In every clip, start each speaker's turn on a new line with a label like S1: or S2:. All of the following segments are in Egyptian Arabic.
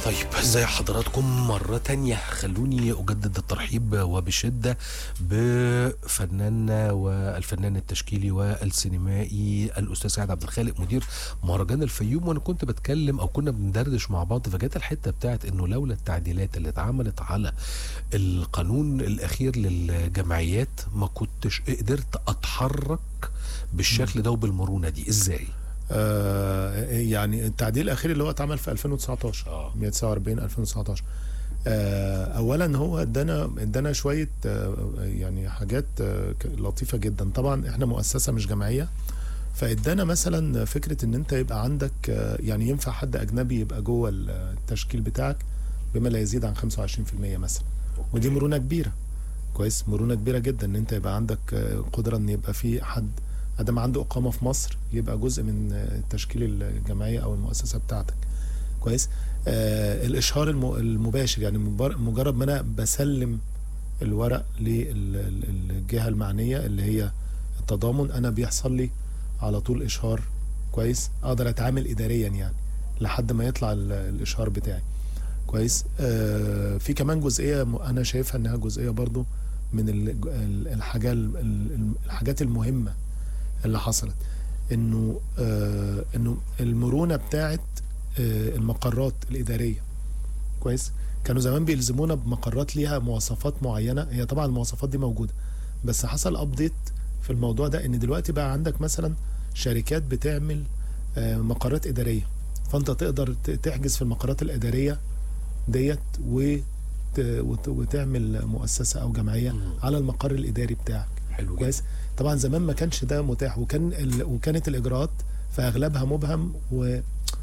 S1: طيب ازي حضراتكم مرة تانية خلوني أجدد الترحيب وبشدة بفناننا والفنان التشكيلي والسينمائي الأستاذ سعد عبد الخالق مدير مهرجان الفيوم وأنا كنت بتكلم أو كنا بندردش مع بعض فجت الحتة بتاعت إنه لولا التعديلات اللي اتعملت على القانون الأخير للجمعيات ما كنتش قدرت أتحرك بالشكل ده وبالمرونة دي إزاي؟
S2: آه يعني التعديل الاخير اللي هو اتعمل في 2019
S1: آه.
S2: 149 2019 آه اولا هو ادانا ادانا شويه آه يعني حاجات آه ك- لطيفه جدا طبعا احنا مؤسسه مش جمعيه فادانا مثلا فكره ان انت يبقى عندك آه يعني ينفع حد اجنبي يبقى جوه التشكيل بتاعك بما لا يزيد عن 25% مثلا ودي مرونه كبيره كويس مرونه كبيره جدا ان انت يبقى عندك آه، قدره ان يبقى في حد ادام عنده اقامه في مصر يبقى جزء من آه، تشكيل الجمعيه او المؤسسه بتاعتك كويس آه الاشهار الم- المباشر يعني مبار- مجرد ما انا بسلم الورق للجهه المعنيه اللي هي التضامن انا بيحصل لي على طول اشهار كويس اقدر اتعامل اداريا يعني لحد ما يطلع ال- الاشهار بتاعي كويس آه في كمان جزئيه م- انا شايفها انها جزئيه برضو من ال- ال- الحاجه ال- ال- الحاجات المهمه اللي حصلت انه آه انه المرونه بتاعت آه المقرات الاداريه كويس كانوا زمان بيلزمونا بمقرات ليها مواصفات معينه هي طبعا المواصفات دي موجوده بس حصل ابديت في الموضوع ده ان دلوقتي بقى عندك مثلا شركات بتعمل آه مقرات اداريه فانت تقدر ت- تحجز في المقرات الاداريه ديت وت- وت- وتعمل مؤسسه او جمعيه
S1: مم.
S2: على المقر الاداري بتاعك
S1: حلو جدا
S2: كويس طبعا زمان ما كانش ده متاح وكان ال... وكانت الاجراءات في اغلبها مبهم و...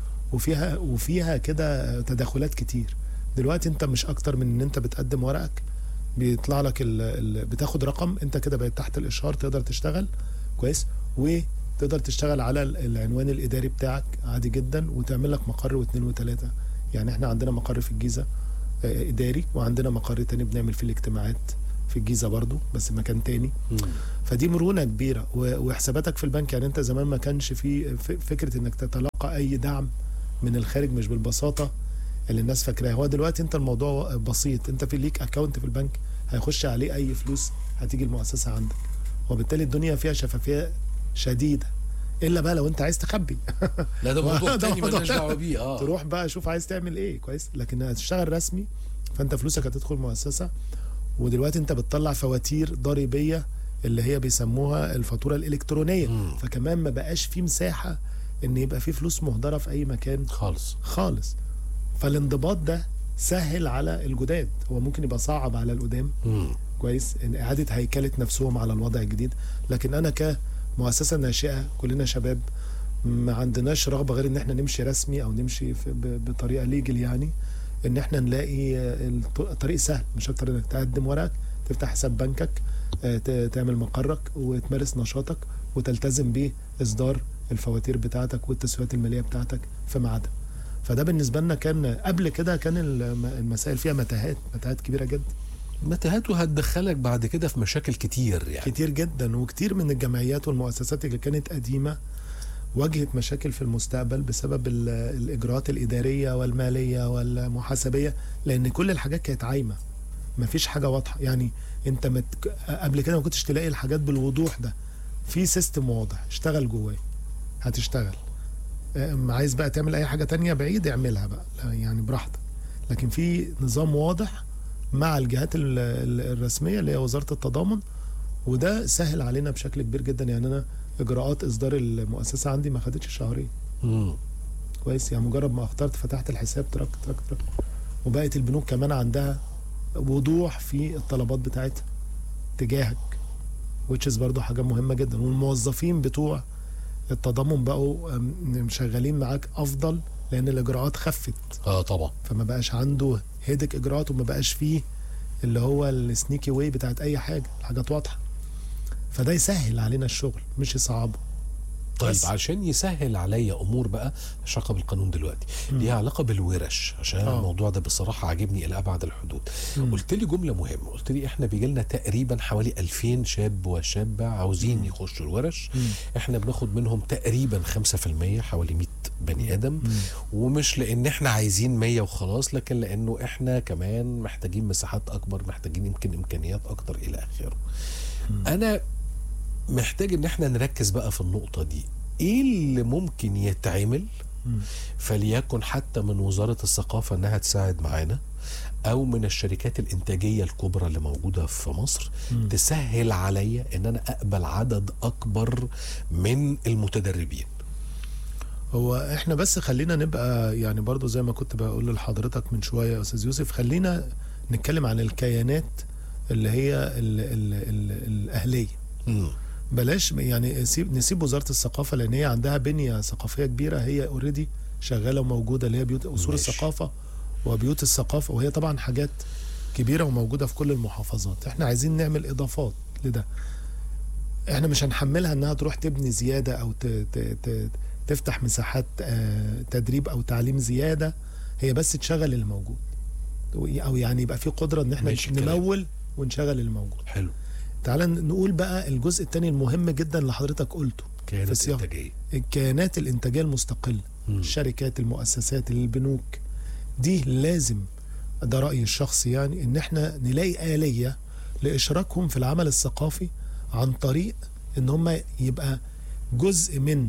S2: وفيها وفيها كده تدخلات كتير دلوقتي انت مش اكتر من ان انت بتقدم ورقك بيطلع لك ال... ال... بتاخد رقم انت كده بقيت تحت الاشهار تقدر تشتغل كويس وتقدر تشتغل على ال- العنوان الاداري بتاعك عادي جدا وتعمل لك مقر واثنين وثلاثه يعني احنا عندنا مقر في الجيزه آه، اداري وعندنا مقر تاني بنعمل فيه الاجتماعات في الجيزه برضو بس مكان تاني
S1: مم.
S2: فدي مرونه كبيره و- وحساباتك في البنك يعني انت زمان ما كانش في ف- فكره انك تتلقى اي دعم من الخارج مش بالبساطه اللي الناس فاكراها هو دلوقتي انت الموضوع بسيط انت في ليك اكونت في البنك هيخش عليه اي فلوس هتيجي المؤسسه عندك وبالتالي الدنيا فيها شفافيه شديده الا بقى لو انت عايز تخبي
S1: لا ده موضوع
S2: ده
S1: تاني
S2: موضوع
S1: مالناش دعوة بيه اه
S2: تروح بقى شوف عايز تعمل ايه كويس لكن هتشتغل رسمي فانت فلوسك هتدخل مؤسسه ودلوقتي انت بتطلع فواتير ضريبيه اللي هي بيسموها الفاتوره الالكترونيه
S1: مم.
S2: فكمان ما بقاش في مساحه ان يبقى في فلوس مهدره في اي مكان
S1: خالص
S2: خالص فالانضباط ده سهل على الجداد هو ممكن يبقى صعب على القدام
S1: مم.
S2: كويس ان اعاده هيكله نفسهم على الوضع الجديد لكن انا كمؤسسه ناشئه كلنا شباب ما عندناش رغبه غير ان احنا نمشي رسمي او نمشي في ب- بطريقه ليجل يعني ان احنا نلاقي آه، الط- الطريق سهل مش اكتر انك تقدم ورقك تفتح حساب بنكك آه، ت- تعمل مقرك وتمارس نشاطك وتلتزم باصدار الفواتير بتاعتك والتسويات الماليه بتاعتك في ميعادها فده بالنسبه لنا كان قبل كده كان الم- المسائل فيها متاهات متاهات كبيره جدا
S1: متاهاته هتدخلك بعد كده في مشاكل كتير يعني
S2: كتير جدا وكتير من الجمعيات والمؤسسات اللي كانت قديمة واجهت مشاكل في المستقبل بسبب ال- الإجراءات الإدارية والمالية والمحاسبية لأن كل الحاجات كانت عايمة مفيش حاجة واضحة يعني أنت مت... قبل كده ما كنتش تلاقي الحاجات بالوضوح ده في سيستم واضح اشتغل جواه هتشتغل أم عايز بقى تعمل أي حاجة تانية بعيد اعملها بقى لا، يعني براحتك لكن في نظام واضح مع الجهات ال- ال- الرسمية اللي هي وزارة التضامن وده سهل علينا بشكل كبير جدا يعني انا اجراءات اصدار المؤسسه عندي ما خدتش شهرين
S1: مم.
S2: كويس يعني مجرد ما اخترت فتحت الحساب ترك ترك ترك وبقت البنوك كمان عندها وضوح في الطلبات بتاعتها تجاهك which is برضو حاجه مهمه جدا والموظفين بتوع التضامن بقوا أم، شغالين معاك افضل لان الاجراءات خفت
S1: اه طبعا
S2: فما بقاش عنده هيدك اجراءات وما بقاش فيه اللي هو السنيكي واي بتاعت اي حاجه الحاجات واضحه فده يسهل علينا الشغل مش يصعبه
S1: طيب
S2: بس.
S1: عشان يسهل عليا امور بقى مش علاقه بالقانون دلوقتي ليها علاقه بالورش عشان
S2: آه.
S1: الموضوع ده بصراحه عاجبني الى ابعد الحدود
S2: مم.
S1: قلت لي جمله مهمه قلت لي احنا بيجي لنا تقريبا حوالي 2000 شاب وشابه عاوزين يخشوا الورش
S2: مم.
S1: احنا بناخد منهم تقريبا 5% حوالي 100 بني ادم
S2: مم.
S1: ومش لان احنا عايزين 100 وخلاص لكن لانه احنا كمان محتاجين مساحات اكبر محتاجين يمكن امكانيات اكتر الى اخره انا محتاج ان احنا نركز بقى في النقطه دي ايه اللي ممكن يتعمل
S2: مم.
S1: فليكن حتى من وزاره الثقافه انها تساعد معانا او من الشركات الانتاجيه الكبرى اللي موجوده في مصر
S2: مم.
S1: تسهل عليا ان انا اقبل عدد اكبر من المتدربين
S2: هو احنا بس خلينا نبقى يعني برضو زي ما كنت بقول لحضرتك من شويه يا استاذ يوسف خلينا نتكلم عن الكيانات اللي هي ال ال ال الاهليه
S1: مم.
S2: بلاش يعني نسيب نسيب وزاره الثقافه لان هي عندها بنيه ثقافيه كبيره هي اوريدي شغاله وموجوده اللي هي بيوت اصول
S1: ماشي.
S2: الثقافه وبيوت الثقافه وهي طبعا حاجات كبيره وموجوده في كل المحافظات احنا عايزين نعمل اضافات لده احنا مش هنحملها انها تروح تبني زياده او ت ت ت تفتح مساحات آه، تدريب او تعليم زياده هي بس تشغل اللي موجود او يعني يبقى في قدره ان احنا
S1: ماشي الكلام.
S2: نمول ونشغل اللي موجود
S1: حلو
S2: تعال نقول بقى الجزء الثاني المهم جدا اللي حضرتك قلته
S1: كانت
S2: السياق.
S1: انتاجيه
S2: الكيانات الانتاجيه المستقله
S1: مم.
S2: الشركات المؤسسات البنوك دي لازم ده رايي الشخصي يعني ان احنا نلاقي اليه لاشراكهم في العمل الثقافي عن طريق ان هم يبقى جزء من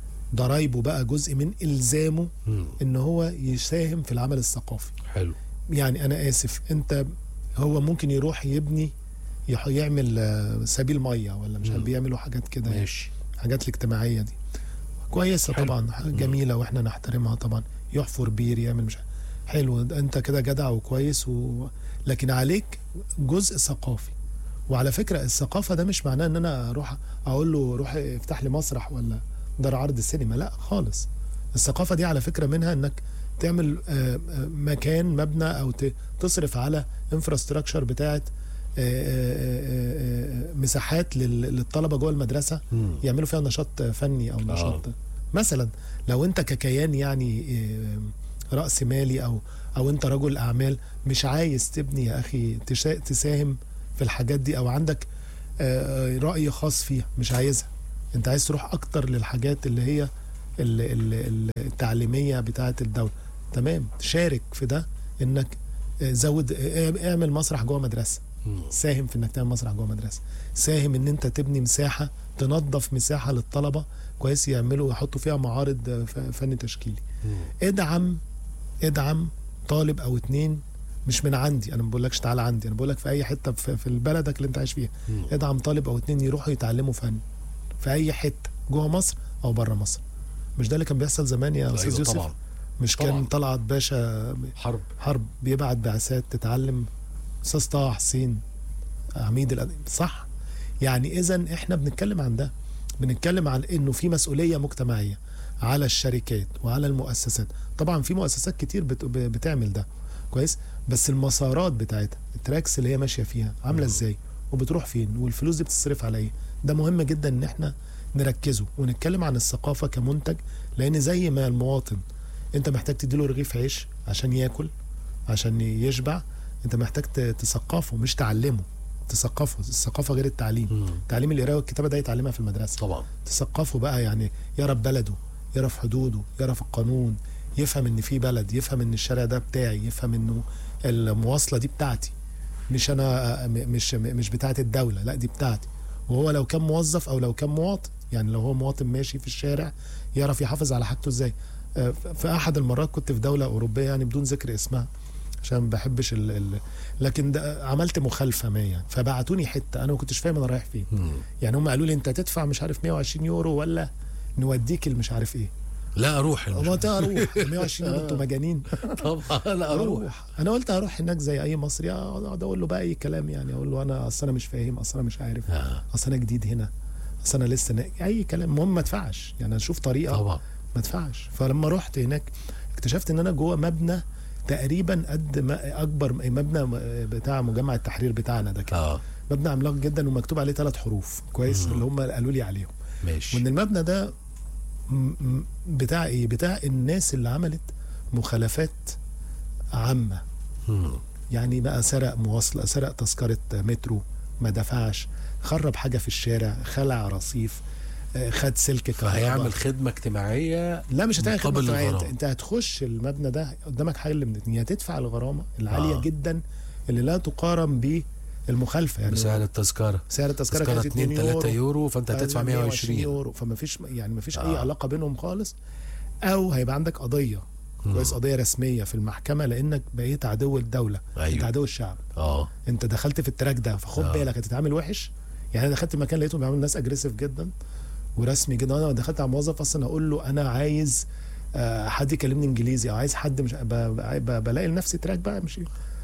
S2: ضرايبه بقى جزء من الزامه
S1: مم.
S2: ان هو يساهم في العمل الثقافي
S1: حلو
S2: يعني انا اسف انت هو ممكن يروح يبني يح- يعمل آه، سبيل ميه ولا مش عارف
S1: مم.
S2: بيعملوا حاجات كده يعني.
S1: ماشي
S2: الحاجات الاجتماعيه دي كويسه
S1: حلو.
S2: طبعا حاجة جميله واحنا نحترمها طبعا يحفر بير يعمل مش عارف. حلو انت كده جدع وكويس و... لكن عليك جزء ثقافي وعلى فكره الثقافه ده مش معناه ان انا اروح اقول له روح افتح لي مسرح ولا دار عرض السينما لا خالص الثقافه دي على فكره منها انك تعمل آه، آه، مكان مبنى او ت- تصرف على انفراستراكشر بتاعت آه، آه، آه، آه، مساحات لل- للطلبه جوه المدرسه
S1: مم.
S2: يعملوا فيها نشاط فني او نشاط مثلا لو انت ككيان يعني آه، راس مالي او او انت رجل اعمال مش عايز تبني يا اخي تشا- تساهم في الحاجات دي او عندك آه، راي خاص فيها مش عايزها انت عايز تروح اكتر للحاجات اللي هي ال- ال- ال- التعليميه بتاعه الدوله تمام شارك في ده انك آه، زود آه، اعمل مسرح جوه مدرسه
S1: مم.
S2: ساهم في انك تعمل مسرح جوه مدرسه ساهم ان انت تبني مساحه تنظف مساحه للطلبه كويس يعملوا يحطوا فيها معارض آه، ف- فن تشكيلي
S1: مم.
S2: ادعم ادعم طالب او اتنين مش من عندي انا ما بقولكش تعالى عندي انا بقولك في اي حته في, في بلدك اللي انت عايش فيها
S1: مم.
S2: ادعم طالب او اتنين يروحوا يتعلموا فن في اي حته جوه مصر او بره مصر مش ده اللي كان بيحصل زمان يا استاذ
S1: أيوة
S2: يوسف
S1: طبعا
S2: مش
S1: طبعاً.
S2: كان طلعت باشا
S1: حرب
S2: حرب بيبعت بعثات تتعلم استاذ طه حسين عميد الأدب صح يعني اذا احنا بنتكلم عن ده بنتكلم عن انه في مسؤوليه مجتمعيه على الشركات وعلى المؤسسات طبعا في مؤسسات كتير بت- ب- بتعمل ده كويس بس المسارات بتاعتها التراكس اللي هي ماشيه فيها عامله ازاي وبتروح فين والفلوس دي بتصرف على ايه ده مهم جدا ان احنا نركزه ونتكلم عن الثقافه كمنتج لان زي ما المواطن انت محتاج تديله رغيف عيش عشان ياكل عشان يشبع انت محتاج ت- تثقفه مش تعلمه تثقفه الثقافه غير التعليم
S1: مم.
S2: تعليم القراءه والكتابه ده يتعلمها في المدرسه
S1: طبعا
S2: تثقفه بقى يعني يرى في بلده يرى في حدوده يرى في القانون يفهم ان في بلد يفهم ان الشارع ده بتاعي يفهم انه المواصله دي بتاعتي مش انا م- مش مش بتاعت الدوله لا دي بتاعتي وهو لو كان موظف او لو كان مواطن يعني لو هو مواطن ماشي في الشارع يعرف يحافظ على حاجته ازاي آه، في احد المرات كنت في دوله اوروبيه يعني بدون ذكر اسمها عشان ما بحبش ال ال لكن ده عملت مخالفه ما يعني فبعتوني حته انا ما كنتش فاهم انا رايح فين
S1: مم.
S2: يعني هم قالوا لي انت تدفع مش عارف 120 يورو ولا نوديك المش عارف ايه
S1: لا اروح
S2: ما
S1: المشروع.
S2: انت اروح 120 يورو انتوا مجانين
S1: طبعا لا اروح
S2: انا قلت هروح هناك زي اي مصري اقعد اقول له بقى اي كلام يعني اقول له انا اصل انا مش فاهم اصل انا مش عارف
S1: آه.
S2: اصل انا جديد هنا اصل انا لسه نا... اي كلام المهم ما ادفعش يعني اشوف طريقه
S1: طبعا
S2: ما ادفعش فلما رحت هناك اكتشفت ان انا جوه مبنى تقريبا قد ما اكبر مبنى بتاع مجمع التحرير بتاعنا ده كده
S1: اه
S2: مبنى عملاق جدا ومكتوب عليه ثلاث حروف كويس
S1: مم.
S2: اللي هم قالوا لي عليهم
S1: ماشي
S2: وان المبنى ده م- م- بتاع ايه بتاع الناس اللي عملت مخالفات عامه
S1: مم.
S2: يعني بقى سرق مواصله سرق تذكره مترو ما دفعش خرب حاجه في الشارع خلع رصيف آه، خد سلك كهرباء
S1: فهيعمل خدمه اجتماعيه
S2: لا مش هتعمل خدمه
S1: مقابل
S2: اجتماعية، انت,
S1: الغرامة.
S2: انت هتخش المبنى ده قدامك حاجه من الاتنين يا تدفع الغرامه العاليه
S1: آه.
S2: آه. جدا اللي لا تقارن بالمخالفه يعني
S1: بسعر التذكره
S2: سعر التذكره
S1: تذكره
S2: كانت
S1: 2
S2: 2
S1: 3
S2: يورو
S1: يورو فانت هتدفع 120
S2: يورو فما فيش يعني ما فيش
S1: آه.
S2: اي علاقه بينهم خالص او هيبقى عندك قضيه كويس قضيه رسميه في المحكمه لانك بقيت عدو الدوله
S1: أيوة.
S2: انت عدو الشعب
S1: اه
S2: انت دخلت في التراك ده فخد
S1: آه.
S2: بالك هتتعامل وحش يعني انا دخلت مكان لقيتهم بيعملوا ناس اجريسيف جدا ورسمي جدا انا دخلت على موظف اصلا اقول له انا عايز آه، حد يكلمني انجليزي او عايز حد مش ب- ب- بلاقي لنفسي تراك بقى مش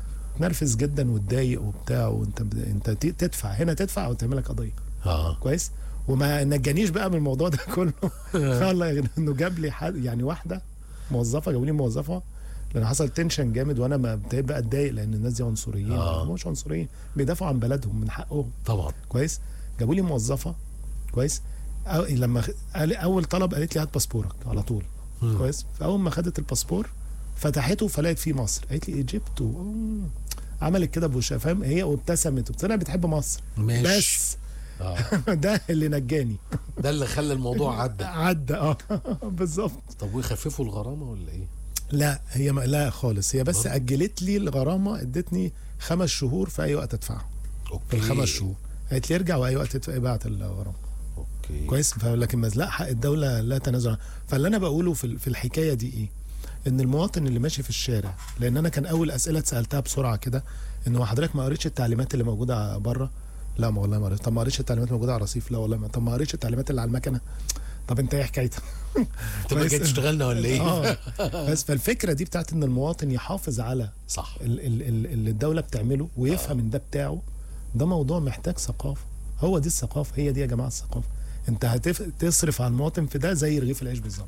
S2: نرفز جدا واتضايق وبتاع وانت انت ت- تدفع هنا تدفع او تعمل لك قضيه
S1: اه
S2: كويس وما نجانيش بقى من الموضوع ده كله والله انه جاب لي حد يعني واحده موظفه جابوا لي موظفه لان حصل تنشن جامد وانا ما ابتديت بقى اتضايق لان الناس دي عنصريين
S1: آه.
S2: هم مش عنصريين بيدافعوا عن بلدهم من حقهم
S1: طبعا
S2: كويس جابوا لي موظفه كويس أو لما خ- قال- اول طلب قالت لي هات باسبورك على طول
S1: مم.
S2: كويس فاول ما خدت الباسبور فتحته فلقيت فيه مصر قالت لي ايجيبت و- عملت كده بوشها فاهم هي وابتسمت وابتسمت بتحب مصر
S1: ماشي
S2: بس
S1: آه.
S2: ده اللي نجاني
S1: ده اللي خلى الموضوع عدى
S2: عدى اه بالظبط
S1: طب ويخففوا الغرامه ولا ايه؟
S2: لا هي ما لا خالص هي بس
S1: برضه؟
S2: اجلت لي الغرامه ادتني خمس شهور في اي وقت ادفعها في
S1: اوكي
S2: الخمس شهور قالت لي ارجع واي وقت تدفع ابعت الغرامه
S1: اوكي
S2: كويس لكن ما لا حق الدوله لا تنازل عنه. فاللي انا بقوله في في الحكايه دي ايه ان المواطن اللي ماشي في الشارع لان انا كان اول اسئله اتسالتها بسرعه كده ان هو حضرتك ما قريتش التعليمات اللي موجوده بره لا ما والله ما قريت طب ما قريتش التعليمات اللي موجوده على الرصيف لا والله ما طب ما قريتش التعليمات اللي على المكنه طب انت ايه حكايتك
S1: انت ما جاي تشتغلنا ولا ايه؟
S2: اه بس فالفكره دي بتاعت ان المواطن يحافظ على
S1: صح
S2: ال- ال- ال- اللي الدوله بتعمله ويفهم ان ده بتاعه ده موضوع محتاج ثقافه هو دي الثقافه هي دي يا جماعه الثقافه انت هتصرف على المواطن في ده زي رغيف العيش بالظبط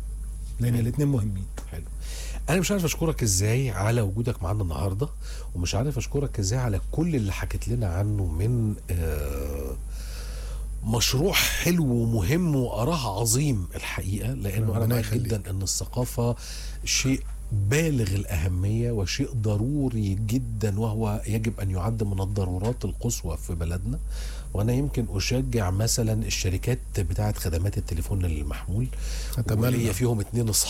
S2: لان الاثنين مهمين
S1: حلو انا مش عارف اشكرك ازاي على وجودك معانا النهارده ومش عارف اشكرك ازاي على كل اللي حكيت لنا عنه من آه، مشروع حلو ومهم واراه عظيم الحقيقه لانه انا
S2: ربنا
S1: معاك
S2: يخليك.
S1: جدا ان الثقافه شيء بالغ الأهمية وشيء ضروري جدا وهو يجب أن يعد من الضرورات القصوى في بلدنا وأنا يمكن أشجع مثلا الشركات بتاعة خدمات التليفون المحمول
S2: أتمنى.
S1: واللي هي فيهم اتنين أصحاب